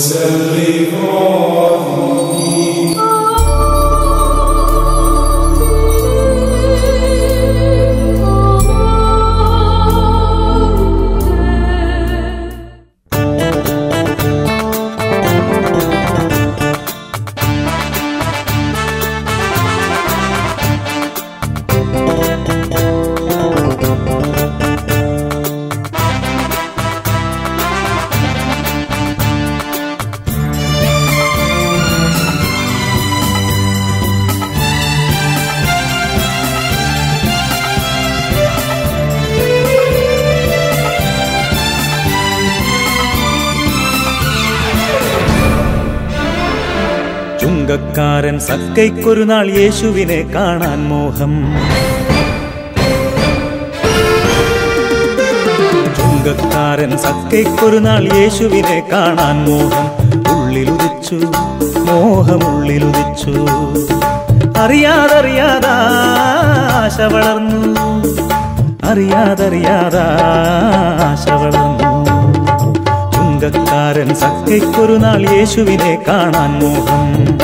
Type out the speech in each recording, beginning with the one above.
ചുങ്കക്കാരൻ സക്കൈക്കൊരു നാൾ യേശുവിനെ കാണാൻ മോഹം ചുങ്കക്കാരൻ സക്കൈക്കൊരു നാൾ യേശുവിനെ കാണാൻ മോഹം ഉള്ളിലുദിച്ചു മോഹമുള്ളിലുദിച്ചു അറിയാതറിയാതാ ആശ വളർന്നു അറിയാതറിയാതാ ആശ വളർന്നു ചുങ്കക്കാരൻ സക്കൈക്കൊരു നാൾ യേശുവിനെ കാണാൻ മോഹം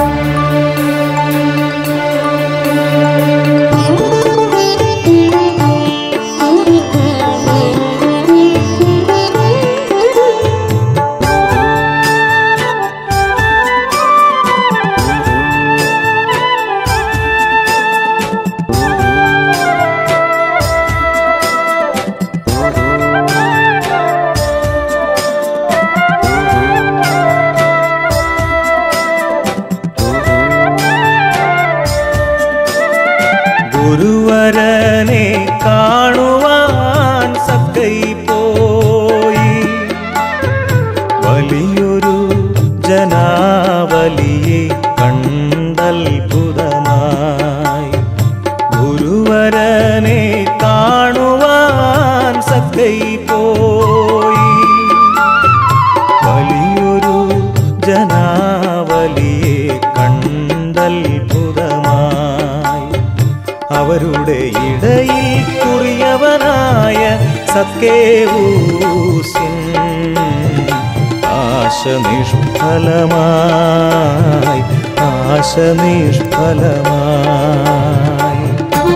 ഗുരുവരനെ കാണുവാൻ സക്കൈ പോയി വലിയൊരു ജനാവലിയെ കണ്ടത്ഭുതമായി ഗുരുവരനെ കാണുവാൻ സക്കൈ പോയി വലിയൊരു ജനാവലിയെ കണ്ടത്ഭുതമായി അവരുടെ ഇടയിൽ കുറിയവനായ സക്കേവൂസിൻ ആശ നിഷ്ഫലമായി ആശ നിഷ്ഫലമായി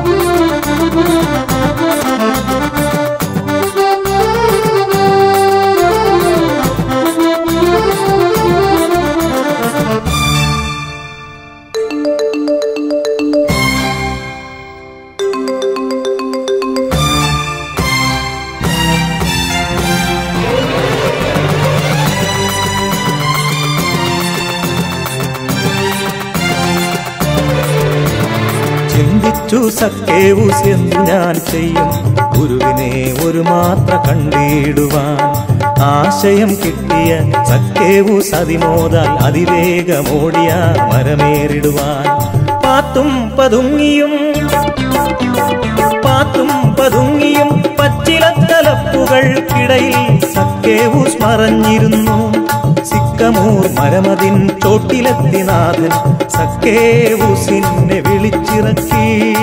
ചിന്തിച്ചു സക്കേവൂസ് എന്തു ഞാൻ ചെയ്യും ഗുരുവിനെ ഒരു മാത്ര കണ്ടിടുവാൻ ആശയം കിട്ടിയ സക്കേവൂസ് അതിമോതാൽ അതിവേഗമോടിയ മരമേറിടുവാൻ പാത്തും പതുങ്ങിയും പാത്തും പതുങ്ങിയും പച്ചിലത്തലപ്പുകൾക്കിടയിൽ സക്കേവൂസ് മറഞ്ഞിരുന്നു സിക്കമൂർ മരമതിൻ ചോട്ടിലെത്തി നാഥൻ സക്കേവൂസിനെ വിളിച്ചിറക്കി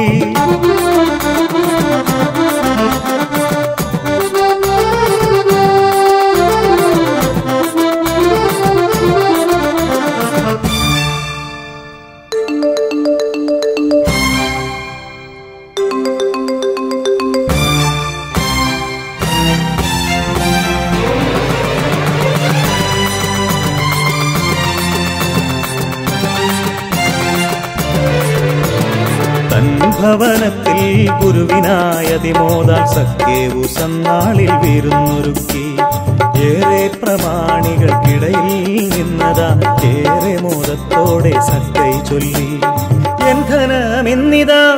തൻ ഭവനത്തിൽ ഗുരുവിനായതിമോദാൽ സഖ്യേവു സന്നാളിൽ വിരുന്നൊരുക്കി ഏറെ പ്രമാണികൾക്കിടയിൽ നിന്നതാ ഏറെ മോദത്തോടെ സക്കൈ ചൊല്ലി എന്ധനമെന്നിതാ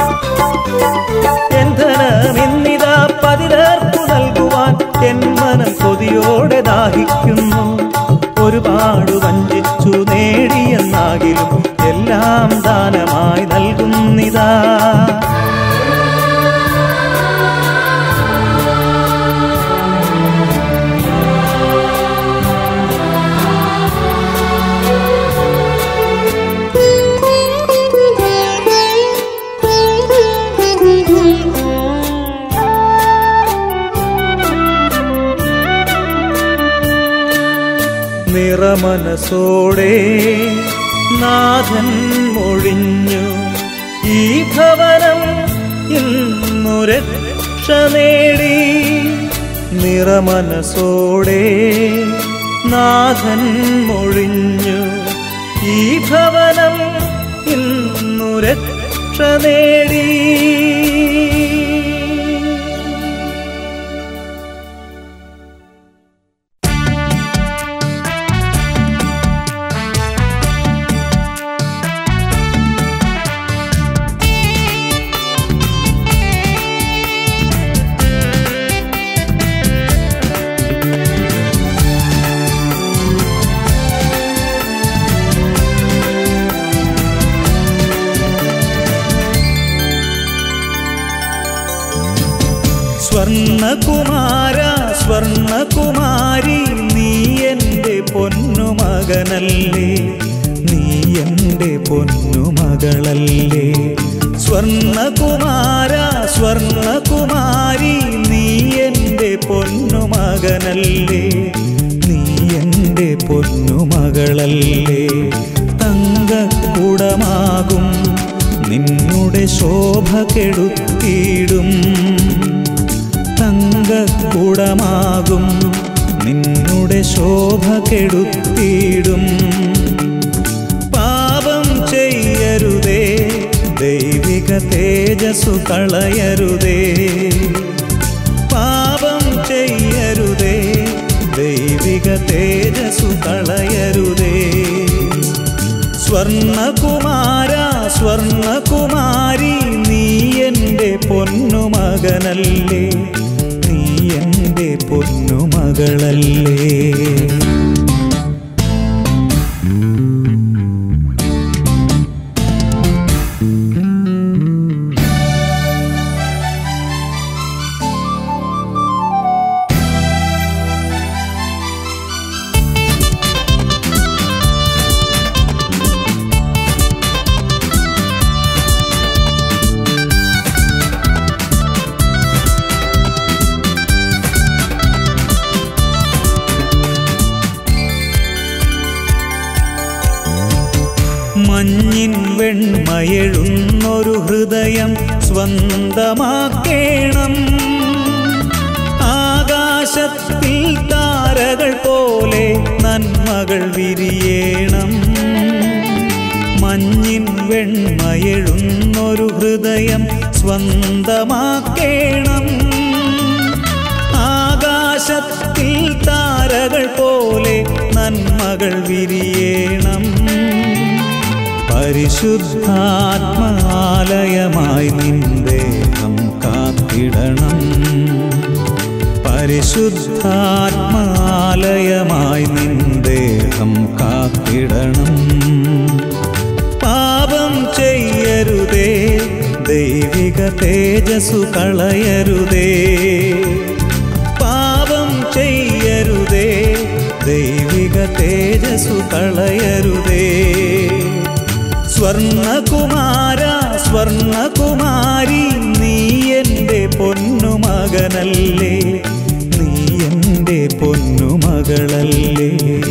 എന്ധനമെന്നിതാ പതിരർക്കു നൽകുവാൻ എൻ മനം കൊതിയോടെ ദാഹിക്കുന്നു ഒരുപാട് വഞ്ചിച്ചു നേടിയെന്നാകിലും എല്ലാം ദാനമായി നൽകുന്നിതാ നിറമനസോടെ നാഥൻ മൊഴിഞ്ഞു ഈ ഭവനം ഇന്നു രക്ഷ നേടി നിറമനസോടെ നാഥൻ മൊഴിഞ്ഞു ഈ ഭവനം ഇന്നു രക്ഷ നേടി സ്വർണകുമാര സ്വർണകുമാരി നീ എൻ്റെ പൊന്നുമകനല്ലേ നീ എൻ്റെ പൊന്നുമകളല്ലേ സ്വർണകുമാര സ്വർണകുമാരി നീ എൻ്റെ പൊന്നുമകനല്ലേ നീ എൻ്റെ പൊന്നുമകളല്ലേ തങ്കക്കുടമാകും നിന്നുടെ ശോഭ കെടുത്തിയിടും തങ്കക്കുടമാകും നിന്നുടെ ശോഭ കെടുത്തിയിടും പാപം ചെയ്യരുതേ ദൈവിക തേജസ്സു കളയരുതേ പാപം ചെയ്യരുതേ ദൈവിക തേജസ്സു കളയരുതേ സ്വർണകുമാര സ്വർണകുമാരി നീ എൻ്റെ പൊന്നുമകനല്ലേ നീ എൻ്റെ പൊന്നുമകളല്ലേ മഞ്ഞിൻ വെണ്മയെഴുന്നൊരു ഹൃദയം സ്വന്തമാക്കേണം ആകാശത്തിൽ താരകൾ പോലെ നന്മകൾ വിരിയേണം മഞ്ഞിൻ വെണ്മയെഴുന്നൊരു ഹൃദയം സ്വന്തമാക്കേണം ആകാശത്തിൽ താരകൾ പോലെ നന്മകൾ വിരിയേണം പരിശുദ്ധാത്മാലയമായി നിന്ദേഹം കാത്തിടണം പരിശുദ്ധാത്മാലയമായി നിന്ദേഹം കാത്തിടണം പാപം ചെയ്യരുതേ ദൈവിക തേജസ്സു കളയരുതേ പാപം ചെയ്യരുതേ ദൈവിക തേജസ്സു കളയരുതേ സ്വർണകുമാര സ്വർണകുമാരി നീ എൻ്റെ പൊന്നുമകനല്ലേ നീ എൻ്റെ പൊന്നുമകളല്ലേ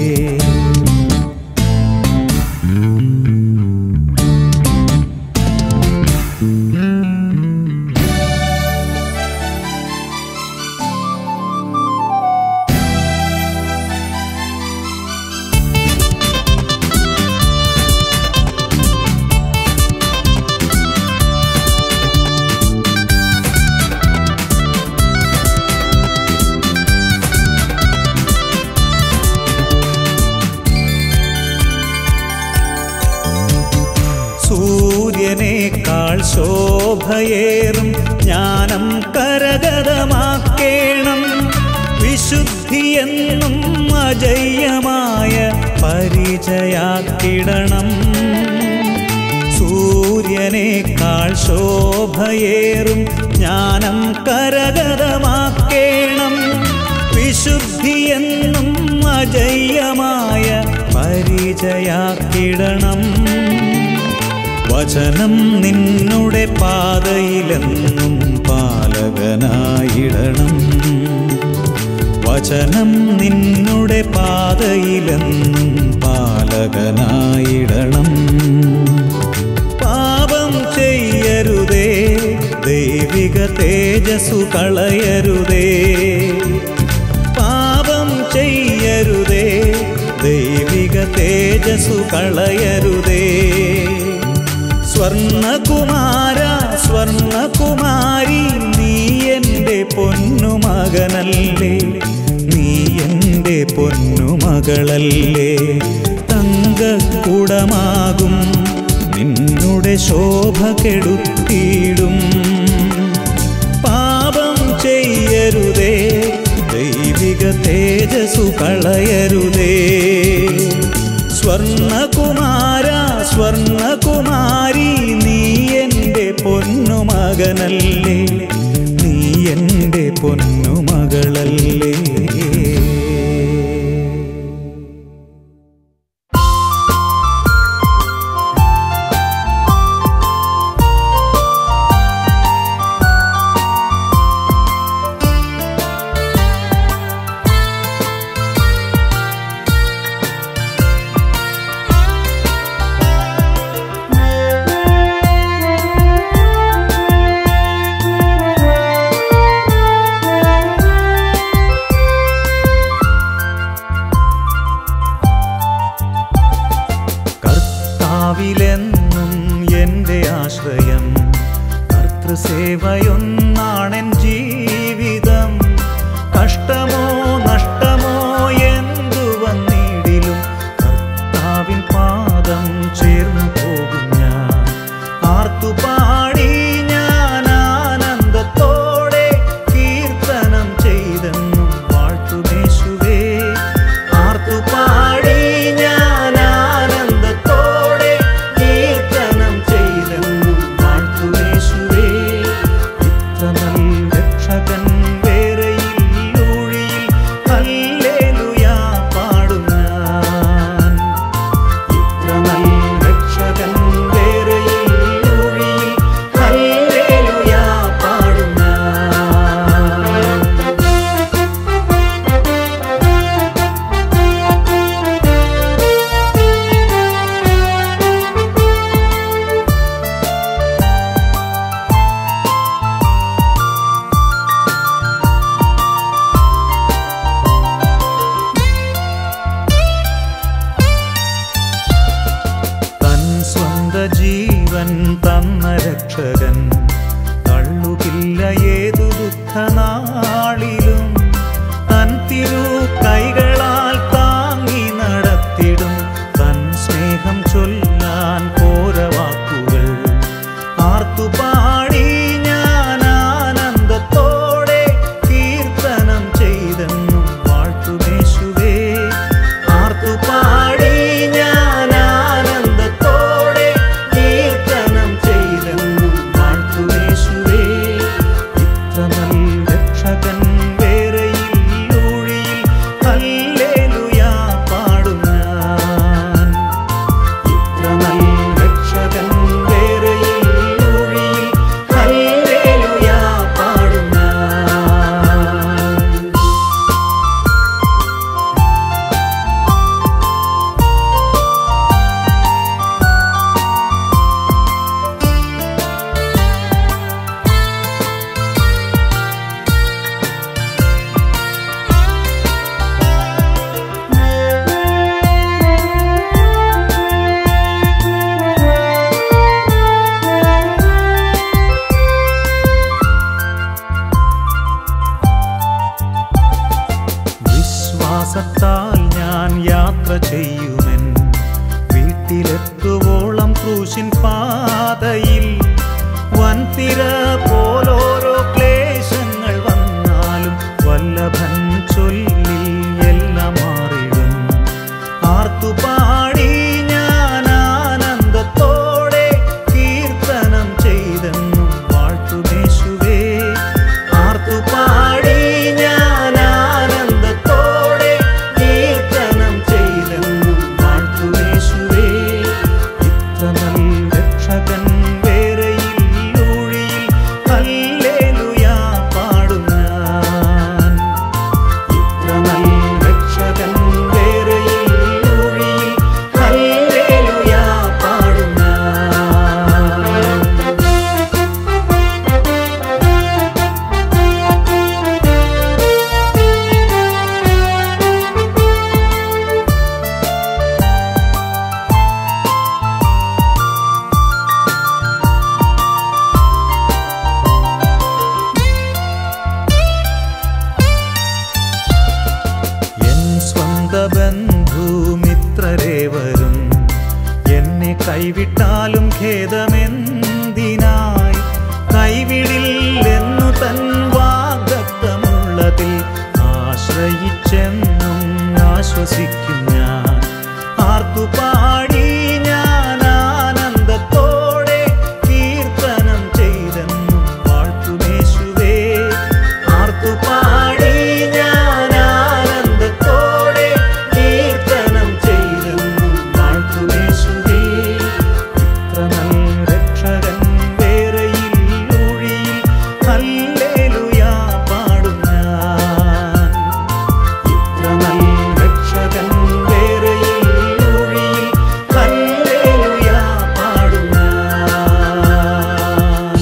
സൂര്യനേക്കാൾ ശോഭയേറും ജ്ഞാനം കരഗതമാക്കേണം വിശുദ്ധിയെന്നും അജയ്യമായ പരിചയാക്കിടണം സൂര്യനേക്കാൾ ശോഭയേറും ജ്ഞാനം കരഗതമാക്കേണം വിശുദ്ധിയെന്നും അജയ്യമായ പരിചയാക്കിടണം വചനം നിന്നുടെ പാതയിലെന്നും പാലകനായിടണം വചനം നിന്നുടെ പാതയിലെന്നും തേജസ്സു കളയരുതേ പാപം ചെയ്യരുതേ ദൈവിക തേജസ്സു കളയരുതേ സ്വർണകുമാര സ്വർണകുമാരി നീ എൻ്റെ പൊന്നുമകനല്ലേ നീ എൻ്റെ പൊന്നുമകളല്ലേ തങ്കക്കുടമാകും നിന്നുടെ ശോഭ കെടുത്തിയിടും പാപം ചെയ്യരുതേ ദൈവിക തേജസ്സു കളയരുതേ സ്വർണകുമാര സ്വർണകുമാരി നീ എൻ്റെ പൊന്നുമകനല്ലേ നീ എൻ്റെ പൊന്നുമകളല്ലേ കർത്താവിലെന്നും എൻ്റെ ആശ്രയം കർത്തൃസേവയൊന്നാണെൻ ജീവിതം കഷ്ടമോ നഷ്ടമോ എന്തു വന്നിടിലും കർത്താവിൻ പാദം ചേർന്നു പോകും ഞാൻ ആർത്തുപാടി ഞാൻ ആനന്ദത്തോടെ കീർത്തനം ചെയ്തെന്നും വാഴ്ത്തുമേശുവേ ആർത്തുപാടി ഞാൻ ആനന്ദത്തോടെ കീർത്തനം ചെയ്തെന്നും വാഴ്ത്തുമേശുവേ ഇത്ര നൽ രക്ഷകൻ വേറെയില്ലൂഴിയിൽ ഹല്ലേലൂയാ പാടും ഞാൻ ഇത്ര നൽ രക്ഷകൻ വേറെയില്ലൂഴിയിൽ ഹല്ലേലൂയാ പാടും ഞാൻ തൻ സ്വന്ത ജീവൻ തന്ന രക്ഷകൻ തള്ളുകില്ല ഏതു ദുഃഖനാളിലും തൻ തിരു കൈകളാൽ താങ്ങി നടത്തിടും തൻ സ്നേഹം ചൊല്ലാൻ പോരവാക്കുകൾ ആർത്തുപാടി ഞാൻ ആനന്ദത്തോടെ കീർത്തനം ചെയ്തെന്നും വാഴ്ത്തുമേശുവേ ആർത്തുപാടി ഞാൻ ആനന്ദത്തോടെ കീർത്തനം ചെയ്തെന്നും വാഴ്ത്തുമേശുവേ ഇത്ര നൽ രക്ഷകൻ വേറെയില്ലൂഴിയിൽ ഹല്ലേലൂയാ പാടും ഞാൻ ഇത്ര നൽ രക്ഷകൻ വേറെയില്ലൂഴിയിൽ ഹല്ലേലൂയാ പാടും ഞാൻ വിശ്വാസത്താൽ ഞാൻ യാത്ര ചെയ്യുമെൻ വീട്ടിലെത്തുവോളം ക്രൂശിൻ പാതയിൽ വൻതിര പോലോരോ ക്ലേശങ്ങൾ വന്നാലും വല്ലഭൻ ചൊല്ലി എല്ലാം മാറിടും ആർത്തുപാടി ഞാൻ ആനന്ദത്തോടെ കീർത്തനം ചെയ്തെന്നും വാഴ്ത്തുമേശുവേ ആർത്തുപാടി ഞാൻ ആനന്ദത്തോടെ കീർത്തനം ചെയ്തെന്നും വാഴ്ത്തുമേശുവേ ഇത്ര നൽ രക്ഷകൻ വേറെയില്ലൂഴിയിൽ ഹല്ലേലൂയ കൈവിട്ടാലും ഖേദമെന്തിനായി കൈവിടില്ലെന്നു തൻ വാഗ്ദത്തമുള്ളതിൽ ആശ്രയിച്ചെന്നും ആശ്വസിക്കും ഞാൻ ആർത്തുപാടി ഞാൻ ആനന്ദത്തോടെ കീർത്തനം ചെയ്തെന്നും വാഴ്ത്തുമേശുവേ ആർത്തുപാടി ഞാൻ ആനന്ദത്തോടെ കീർത്തനം ചെയ്തെന്നും വാഴ്ത്തുമേശുവേ ഇത്ര നല്ല രക്ഷകൻ വേറെയില്ലൊഴിയിൽ ഹല്ലേലൂയാ പാടും ഞാൻ ഇത്ര നല്ല രക്ഷകൻ വേറെയില്ലൊഴിയിൽ ഹല്ലേലൂയാ പാടും ഞാൻ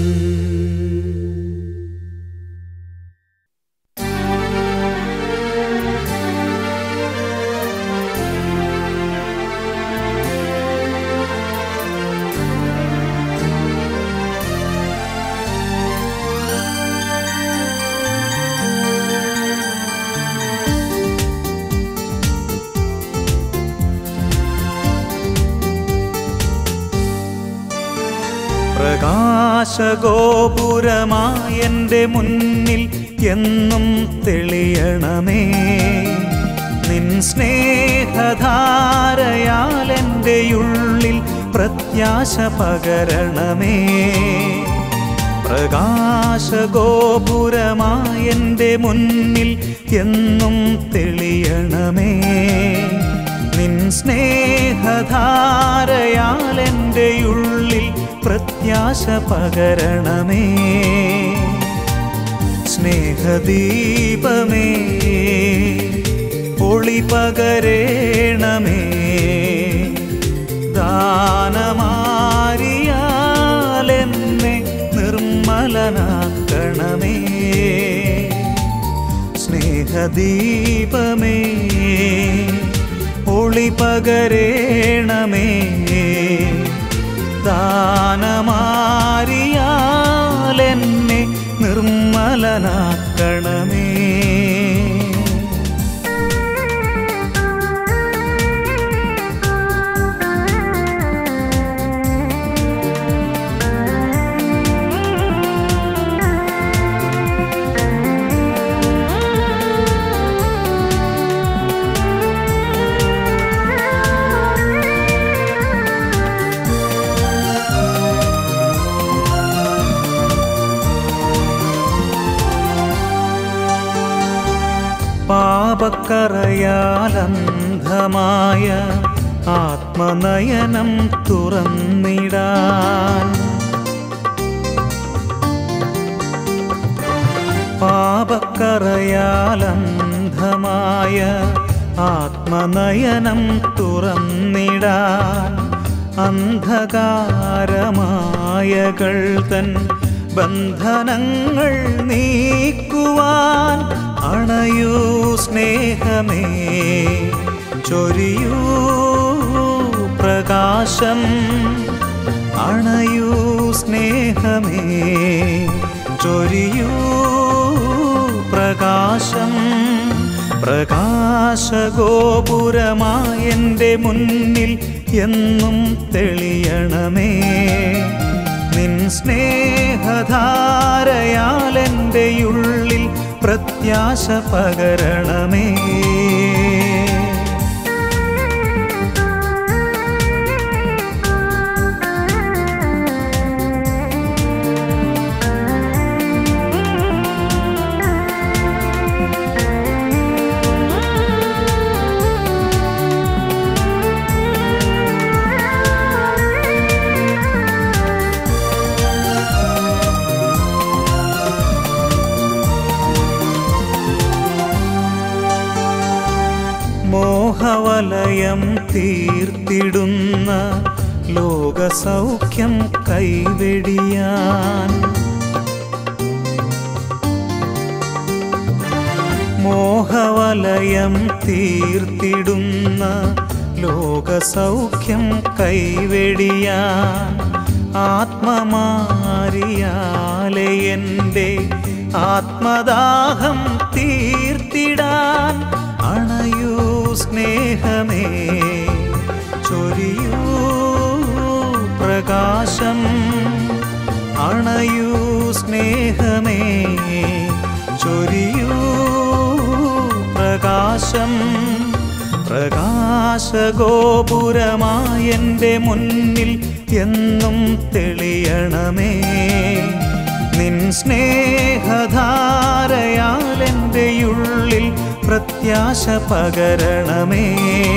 പ്രകാശഗോപുരമായ എൻ്റെ മുന്നിൽ എന്നും തെളിയണമേ നിൻ സ്നേഹധാരയാൽ എൻ്റെ ഉള്ളിൽ പ്രത്യാശ പകരണമേ പ്രകാശഗോപുരമായ എൻ്റെ മുന്നിൽ എന്നും തെളിയണമേ നിൻ സ്നേഹധാരയാൽ എൻ്റെ ഉള്ളിൽ പ്രത്യാശ പകരണമേ സ്നേഹദീപമേ ഒളി പകരേണമേ ദാനമാരിയാലെന്നെ നിർമ്മലനാക്കണമേ സ്നേഹദീപമേ ഒളി പകരേണമേ ദാനമാരിയാലെന്നെ നിർമ്മലനാക്കണമേ പാപക്കറയാലന്ധമായ ആത്മനയനം തുറന്നിടാൻ പാപക്കറയാലന്ധമായ ആത്മനയനം തുറന്നിടാൻ അന്ധകാരമായകൾ തൻ ബന്ധനങ്ങൾ നീക്കുവാൻ അണയൂ സ്നേഹമേ ചൊരിയൂ പ്രകാശം അണയൂ സ്നേഹമേ ചൊരിയൂ പ്രകാശം പ്രകാശഗോപുരമായ എൻ്റെ മുന്നിൽ എന്നും തെളിയണമേ നിൻ സ്നേഹധാരയാൽ എൻ്റെ ഉള്ളിൽ പ്രത്യാശ പകരണമേ മോഹവലയം തീർത്തിടുന്ന ലോകസൗഖ്യം കൈവെടിയാൻ മോഹവലയം തീർത്തിടുന്ന ലോകസൗഖ്യം കൈവെടിയാൻ ആത്മമാരിയാലെ എൻ്റെ ആത്മദാഹം തീർത്തിടാൻ അണയൂ സ്നേഹമേ ചൊരിയൂ പ്രകാശം അണയൂ സ്നേഹമേ ചൊരിയൂ പ്രകാശം പ്രകാശഗോപുരമായെൻ്റെ മുന്നിൽ എന്നും തെളിയണമേ നിൻ സ്നേഹധാരയാൽ എൻ്റെ ഉള്ളിൽ പ്രത്യാശ പകരണമേ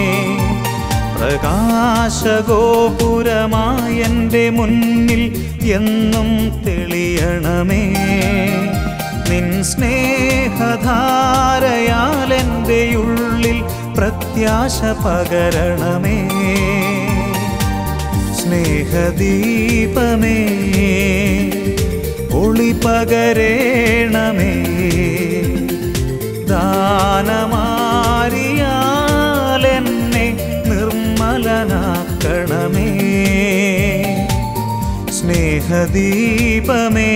പ്രകാശഗോപുരമായെൻ്റെ മുന്നിൽ എന്നും തെളിയണമേ നിൻ സ്നേഹധാരയാൽ എൻ്റെ ഉള്ളിൽ പ്രത്യാശ പകരണമേ സ്നേഹദീപമേ ഒളി പകരേണമേ ദാനമാരിയാൽ എന്നെ നിർമ്മലനാക്കണമേ സ്നേഹദീപമേ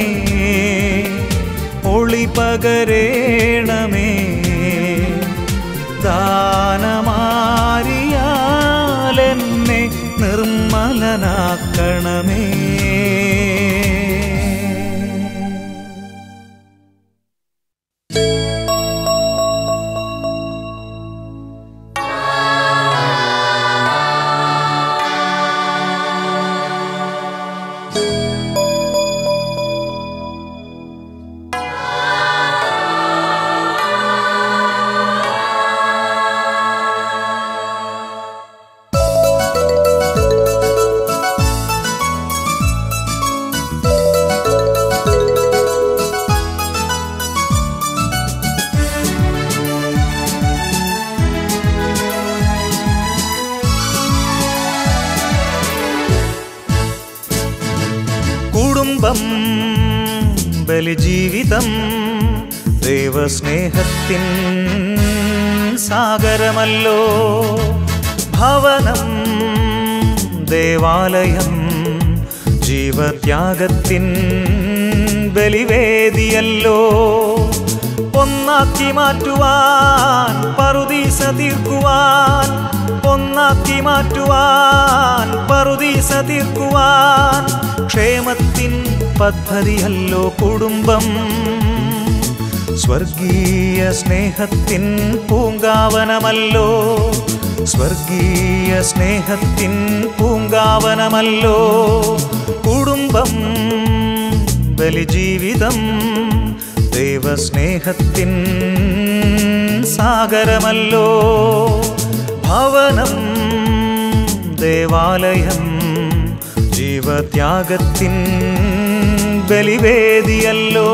ഒളി പകരേണമേ ദാനമാരിയാൽ എന്നെ നിർമ്മലനാക്കണമേ കുടുംബം ബലിജീവിതം ദൈവസ്നേഹത്തിൻ സാഗരമല്ലോ ഭവനം ദേവാലയം ജീവത്യാഗത്തിൻ ബലിവേദിയല്ലോ ഒന്നാക്കി മാറ്റുവാൻ പറുദീസ തീർക്കുവാൻ ഒന്നാക്കി മാറ്റുവാൻ പറുദീസ തീർക്കുവാൻ ക്ഷേമത്തിൻ പദ്ധതിയല്ലോ കുടുംബം സ്വർഗീയ സ്നേഹത്തിൻ പൂങ്കാവനമല്ലോ സ്വർഗീയ സ്നേഹത്തിൻ പൂങ്കാവനമല്ലോ കുടുംബം ബലിജീവിതം ദൈവസ്നേഹത്തിൻ സാഗരമല്ലോ ഭവനം ദേവാലയം ജീവത്യാഗത്തിൻ ബലിവേദിയല്ലോ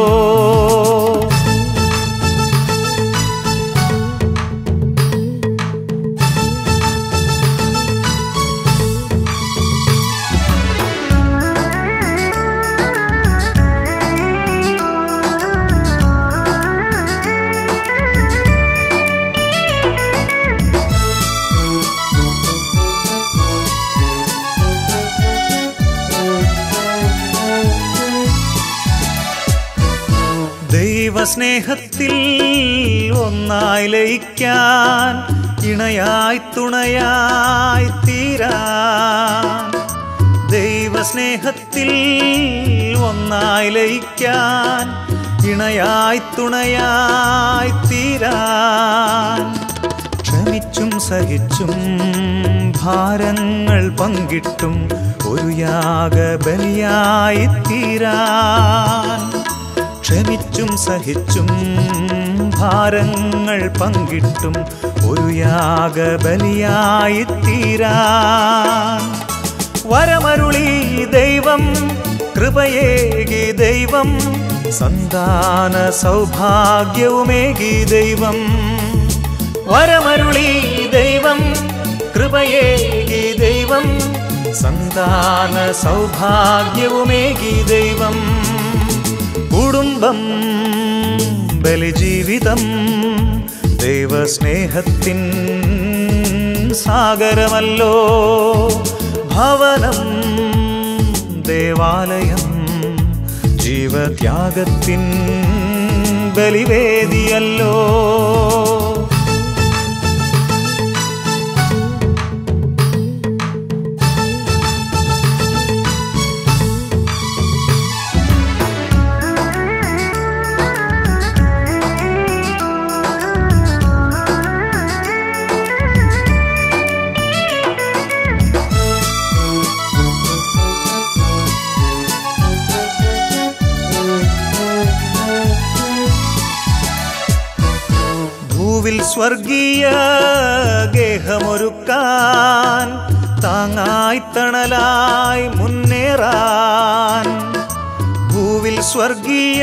ദൈവസ്നേഹത്തിൽ ഒന്നായി ലയിക്കാൻ ഇണയായി തുണയായി തീരാൻ ദൈവസ്നേഹത്തിൽ ഒന്നായി ലയിക്കാൻ ഇണയായി തുണയായി തീരാൻ ക്ഷമിച്ചും സഹിച്ചും ഭാരങ്ങൾ പങ്കിട്ടും ഒരു യാഗബലിയായി തീരാൻ ക്ഷമിച്ചും സഹിച്ചും ഭാരങ്ങൾ പങ്കിട്ടും ഒരു യാഗബലിയായി തീരാൻ വരമരുളി ദൈവം കൃപയേകി ദൈവം സന്താന സൗഭാഗ്യവുമേകി ദൈവം വരമരുളി ദൈവം കൃപയേകി ദൈവം സന്താന സൗഭാഗ്യവുമേകി ദൈവം കുടുംബം ബലിജീവിതം ദൈവസ്നേഹത്തിൻ സാഗരമല്ലോ ഭവനം ദേവാലയം ജീവത്യാഗത്തിൻ ബലിവേദിയല്ലോ സ്വർഗീയ ഗേഹമൊരുക്കാൻ താങ്ങായി തണലായി മുന്നേറാൻ ഭൂവിൽ സ്വർഗീയ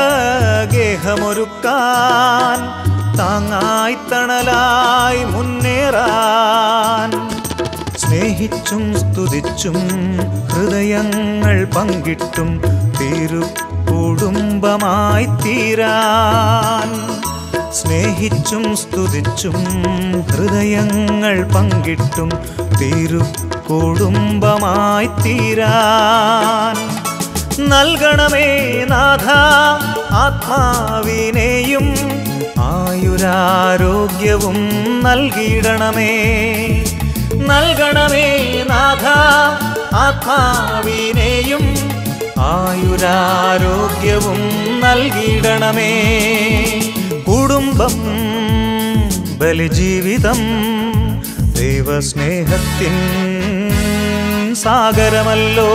ഗേഹമൊരുക്കാൻ താങ്ങായി തണലായി മുന്നേറാൻ സ്നേഹിച്ചും സ്തുതിച്ചും ഹൃദയങ്ങൾ പങ്കിട്ടും തിരു കുടുംബമായി തീരാൻ സ്നേഹിച്ചും സ്തുതിച്ചും ഹൃദയങ്ങൾ പങ്കിട്ടും തിരു കുടുംബമായി തീരാൻ നൽകണമേ നാഥ ആത്മാവിനെയും ആയുരാരോഗ്യവും നൽകിയിടണമേ നൽകണമേ നാഥ ആത്മാവിനെയും ആയുരാരോഗ്യവും നൽകിയിടണമേ കുടുംബം ബലിജീവിതം ദൈവസ്നേഹത്തിൻ സാഗരമല്ലോ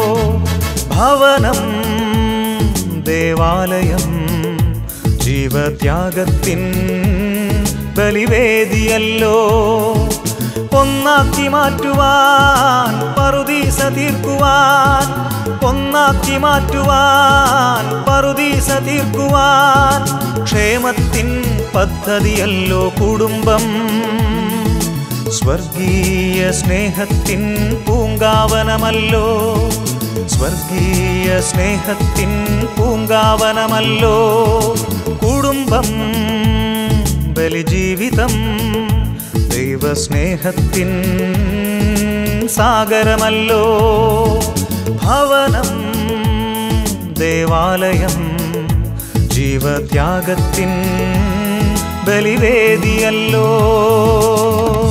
ഭവനം ദേവാലയം ജീവത്യാഗത്തിൻ ബലിവേദിയല്ലോ ഒന്നാക്കി മാറ്റുവാൻ പറുദീസ തീർക്കുവാൻ ഒന്നാക്കി മാറ്റുവാൻ പറുദീസ തീർക്കുവാൻ ക്ഷേമത്തിൻ പദ്ധതിയല്ലോ കുടുംബം സ്വർഗീയ സ്നേഹത്തിൻ പൂങ്കാവനമല്ലോ സ്വർഗീയ സ്നേഹത്തിൻ പൂങ്കാവനമല്ലോ കുടുംബം ബലിജീവിതം ദൈവസ്നേഹത്തിൻ സാഗരമല്ലോ ഭവനം ദേവാലയം ജീവത്യാഗത്തിൻ ബലിവേദിയല്ലോ